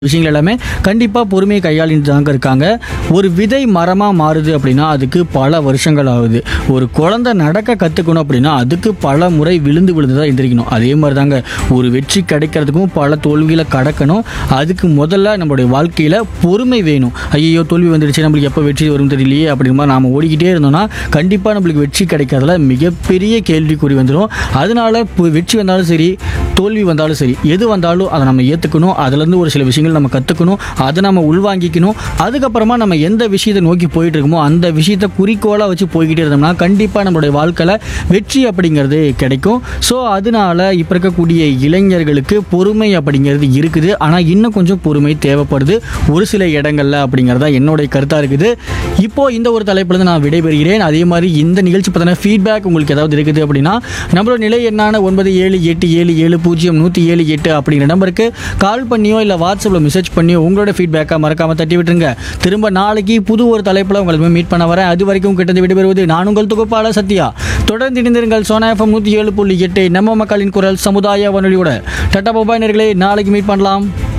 விஷயங்கள் எல்லாமே கண்டிப்பாக பொறுமையை கையாளிட்டு தாங்க இருக்காங்க ஒரு விதை மரமாக மாறுது அப்படின்னா அதுக்கு பல வருஷங்கள் ஆகுது ஒரு குழந்தை நடக்க கற்றுக்கணும் அப்படின்னா அதுக்கு பல முறை விழுந்து விழுந்து தான் எந்திரிக்கணும் அதே மாதிரி தாங்க ஒரு வெற்றி கிடைக்கிறதுக்கும் பல தோல்விகளை கடக்கணும் அதுக்கு முதல்ல நம்மளுடைய வாழ்க்கையில் பொறுமை வேணும் ஐயோ தோல்வி வந்துடுச்சு நம்மளுக்கு எப்போ வெற்றி வரும் தெரியலையே அப்படிங்கிற மாதிரி நாம் ஓடிக்கிட்டே இருந்தோம்னா கண்டிப்பாக நம்மளுக்கு வெற்றி கிடைக்கிறதுல மிகப்பெரிய கேள்விக்குறி வந்துடும் அதனால இப்போ வெற்றி வந்தாலும் சரி தோல்வி வந்தாலும் சரி எது வந்தாலும் அதை நம்ம ஏற்றுக்கணும் அதுலேருந்து ஒரு சில விஷயங்கள் நம்ம கற்றுக்கணும் அதை நம்ம உள்வாங்கிக்கணும் அதுக்கப்புறமா நம்ம எந்த விஷயத்தை நோக்கி போயிட்டு இருக்கோமோ அந்த விஷயத்தை குறிக்கோளாக வச்சு போய்கிட்டே இருந்தோம்னா கண்டிப்பாக நம்மளுடைய வாழ்க்கையில் வெற்றி அப்படிங்கிறது கிடைக்கும் ஸோ அதனால இப்போ இருக்கக்கூடிய இளைஞர்களுக்கு பொறுமை அப்படிங்கிறது இருக்குது ஆனால் இன்னும் கொஞ்சம் பொறுமை தேவைப்படுது ஒரு சில இடங்கள்ல அப்படிங்கிறதா என்னுடைய கருத்தாக இருக்குது இப்போ இந்த ஒரு தலைப்புலேருந்து நான் விடைபெறுகிறேன் அதே மாதிரி இந்த நிகழ்ச்சி பற்றின ஃபீட்பேக் உங்களுக்கு ஏதாவது இருக்குது அப்படின்னா நம்மளோட நிலை எண்ணான ஒன்பது ஏழு எட்டு ஏழு ஏழு பூஜ்ஜியம் நூற்றி ஏழு எட்டு அப்படிங்கிற நம்பருக்கு கால் பண்ணியோ இல்லை வாட்ஸ்அப்பில் மெசேஜ் பண்ணியோ உங்களோட ஃபீட்பேக்கை மறக்காமல் தட்டி விட்டுருங்க திரும்ப நாளைக்கு புது ஒரு தலைப்பில் உங்களுக்கு மீட் பண்ண வரேன் அது வரைக்கும் கிட்டந்து விடைபெறுவது நான் உங்கள் தொகுப்பாளர் சத்யா தொடர்ந்து இணைந்திருங்கள் சோனா எஃப்எம் நூற்றி ஏழு புள்ளி எட்டு நம்ம மக்களின் குரல் சமுதாய வானொலியோட டட்டா மொபைல் நேர்களே நாளைக்கு மீட் பண்ணலாம்